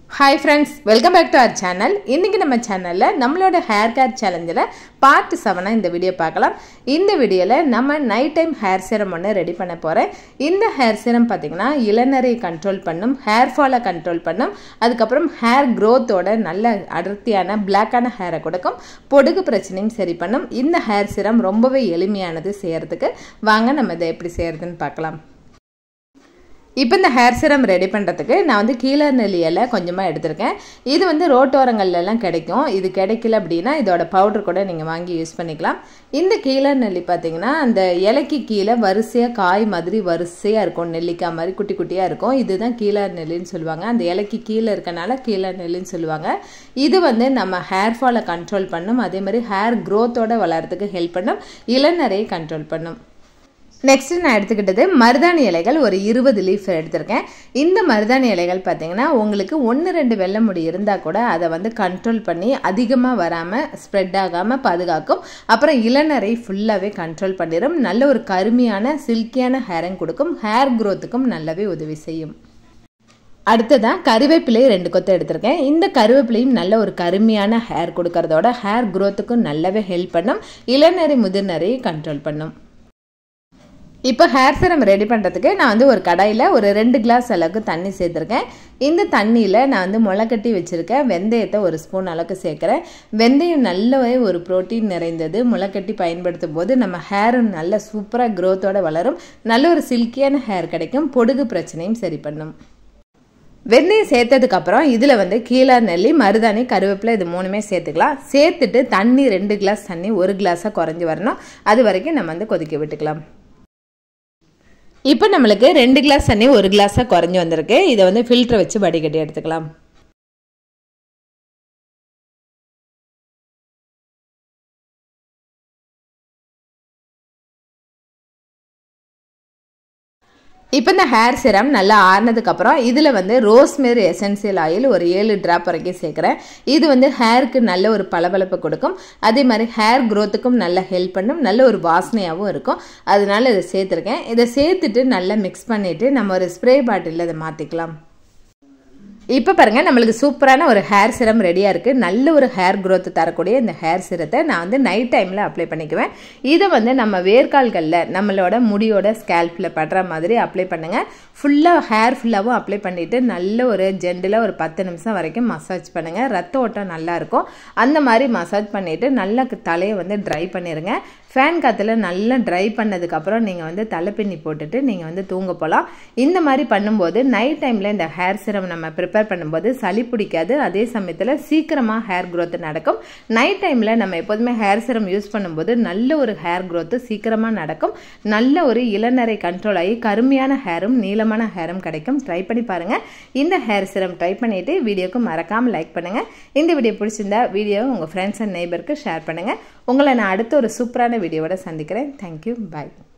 hi friends welcome back to our channel இன்றைக்கி நம்ம சேனலில் நம்மளோட ஹேர் கேர் சேலஞ்சில் பார்ட் செவனாக இந்த வீடியோ பார்க்கலாம் இந்த வீடியோவில் நம்ம நைட் டைம் ஹேர் சீரம் ஒன்று ரெடி பண்ண போகிறேன் இந்த ஹேர் சீரம் பார்த்திங்கன்னா இளநரை கண்ட்ரோல் பண்ணும் ஹேர் ஃபாலை கண்ட்ரோல் பண்ணும் அதுக்கப்புறம் ஹேர் க்ரோத்தோட நல்ல அடர்த்தியான பிளாக்கான ஹேரை கொடுக்கும் பொடுகு பிரச்சனையும் சரி பண்ணும் இந்த ஹேர் சீரம் ரொம்பவே எளிமையானது செய்கிறதுக்கு வாங்க நம்ம இதை எப்படி செய்கிறதுன்னு பார்க்கலாம் இப்போ இந்த ஹேர் சிரம் ரெடி பண்ணுறதுக்கு நான் வந்து கீழே நெல்லி இலை கொஞ்சமாக எடுத்திருக்கேன் இது வந்து ரோட்டோரங்கள்லாம் கிடைக்கும் இது கிடைக்கல அப்படின்னா இதோட பவுடர் கூட நீங்கள் வாங்கி யூஸ் பண்ணிக்கலாம் இந்த கீழே நெல்லி பார்த்தீங்கன்னா அந்த இலைக்கு கீழே வரிசையாக காய் மாதிரி வரிசையாக இருக்கும் நெல்லிக்காய் மாதிரி குட்டி குட்டியாக இருக்கும் இதுதான் கீழே நெல்லின்னு சொல்லுவாங்க அந்த இலைக்கு கீழே இருக்கனால கீழே நெல்லின்னு சொல்லுவாங்க இது வந்து நம்ம ஹேர் ஃபாலை கண்ட்ரோல் பண்ணும் அதே மாதிரி ஹேர் க்ரோத்தோட வளர்கிறதுக்கு ஹெல்ப் பண்ணும் இளநரையை கண்ட்ரோல் பண்ணும் நெக்ஸ்ட்டு நான் எடுத்துக்கிட்டது மருதாணி இலைகள் ஒரு இருபது லீஃப் எடுத்திருக்கேன் இந்த மருதாணி இலைகள் பார்த்தீங்கன்னா உங்களுக்கு ஒன்று ரெண்டு வெள்ளை முடி இருந்தால் கூட அதை வந்து கண்ட்ரோல் பண்ணி அதிகமாக வராமல் ஸ்ப்ரெட் ஆகாமல் பாதுகாக்கும் அப்புறம் இளநரை ஃபுல்லாகவே கண்ட்ரோல் பண்ணிடும் நல்ல ஒரு கருமையான சில்கியான ஹேரும் கொடுக்கும் ஹேர் க்ரோத்துக்கும் நல்லாவே உதவி செய்யும் அடுத்ததான் கருவேப்பிலை ரெண்டு கொத்து எடுத்திருக்கேன் இந்த கருவேப்பிலையும் நல்ல ஒரு கருமையான ஹேர் கொடுக்கறதோட ஹேர் க்ரோத்துக்கும் நல்லாவே ஹெல்ப் பண்ணும் இளநரை முதிர்நரையை கண்ட்ரோல் பண்ணும் இப்போ ஹேர் சரம் ரெடி பண்ணுறதுக்கு நான் வந்து ஒரு கடாயில் ஒரு ரெண்டு கிளாஸ் அளவுக்கு தண்ணி சேர்த்துருக்கேன் இந்த தண்ணியில் நான் வந்து முளைக்கட்டி வச்சுருக்கேன் வெந்தயத்தை ஒரு ஸ்பூன் அளவுக்கு சேர்க்குறேன் வெந்தயம் நல்லவே ஒரு ப்ரோட்டீன் நிறைந்தது முளைக்கட்டி பயன்படுத்தும் போது நம்ம ஹேரும் நல்ல சூப்பராக க்ரோத்தோடு வளரும் நல்ல ஒரு சில்கியான ஹேர் கிடைக்கும் பொடுகு பிரச்சனையும் சரி பண்ணும் வெந்தயம் சேர்த்ததுக்கப்புறம் இதில் வந்து கீழே நெல்லி மருதாணி கருவேப்பிலை இது மூணுமே சேர்த்துக்கலாம் சேர்த்துட்டு தண்ணி ரெண்டு கிளாஸ் தண்ணி ஒரு கிளாஸாக குறைஞ்சி வரணும் அது வரைக்கும் நம்ம வந்து கொதிக்க விட்டுக்கலாம் இப்போ நம்மளுக்கு ரெண்டு கிளாஸ் தண்ணி ஒரு கிளாஸாக குறைஞ்சி வந்திருக்கு இதை வந்து ஃபில்டரை வச்சு வடிகட்டி எடுத்துக்கலாம் இப்போ இந்த ஹேர் சிரம் நல்லா ஆறினதுக்கப்புறம் இதில் வந்து ரோஸ்மேரி எசென்சியல் ஆயில் ஒரு ஏழு ட்ராப் வரைக்கும் சேர்க்குறேன் இது வந்து ஹேருக்கு நல்ல ஒரு பளபளப்பு கொடுக்கும் அதே மாதிரி ஹேர் க்ரோத்துக்கும் நல்ல ஹெல்ப் பண்ணும் நல்ல ஒரு வாசனையாகவும் இருக்கும் அதனால இதை சேர்த்துருக்கேன் இதை சேர்த்துட்டு நல்லா மிக்ஸ் பண்ணிவிட்டு நம்ம ஒரு ஸ்ப்ரே பாட்டிலில் இதை மாற்றிக்கலாம் இப்போ பாருங்கள் நம்மளுக்கு சூப்பரான ஒரு ஹேர் சிரம் ரெடியாக இருக்குது நல்ல ஒரு ஹேர் க்ரோத் தரக்கூடிய இந்த ஹேர் சிரத்தை நான் வந்து நைட் டைமில் அப்ளை பண்ணிக்குவேன் இதை வந்து நம்ம வேர்க்கால்களில் நம்மளோட முடியோட ஸ்கேல்பில் படுற மாதிரி அப்ளை பண்ணுங்கள் ஃபுல்லாக ஹேர் ஃபுல்லாகவும் அப்ளை பண்ணிவிட்டு நல்ல ஒரு ஜெண்டில் ஒரு பத்து நிமிஷம் வரைக்கும் மசாஜ் பண்ணுங்கள் ரத்த ஓட்டம் நல்லாயிருக்கும் அந்த மாதிரி மசாஜ் பண்ணிவிட்டு நல்லா தலையை வந்து ட்ரை பண்ணிடுங்க ஃபேன் காற்றுல நல்லா ட்ரை பண்ணதுக்கப்புறம் நீங்கள் வந்து தலைப்பின்னி போட்டுட்டு நீங்கள் வந்து தூங்க போகலாம் இந்த மாதிரி பண்ணும்போது நைட் டைமில் இந்த ஹேர் சிரம் நம்ம ப்ரிப்பேர் பண்ணும்போது சளி பிடிக்காது அதே சமயத்தில் சீக்கிரமாக ஹேர் க்ரோத் நடக்கும் நைட் டைமில் நம்ம எப்போதுமே ஹேர் சிரம் யூஸ் பண்ணும்போது நல்ல ஒரு ஹேர் க்ரோத்து சீக்கிரமாக நடக்கும் நல்ல ஒரு இளநரை கண்ட்ரோல் ஆகி கருமையான ஹேரும் நீளமான ஹேரும் கிடைக்கும் ட்ரை பண்ணி பாருங்கள் இந்த ஹேர் சிரம் ட்ரை பண்ணிவிட்டு வீடியோக்கு மறக்காமல் லைக் பண்ணுங்கள் இந்த வீடியோ பிடிச்சிருந்தா வீடியோவை உங்கள் ஃப்ரெண்ட்ஸ் அண்ட் நெய்பருக்கு ஷேர் பண்ணுங்கள் உங்களை நான் அடுத்த ஒரு சூப்பரான வீடியோவோட சந்திக்கிறேன் தேங்க்யூ பாய்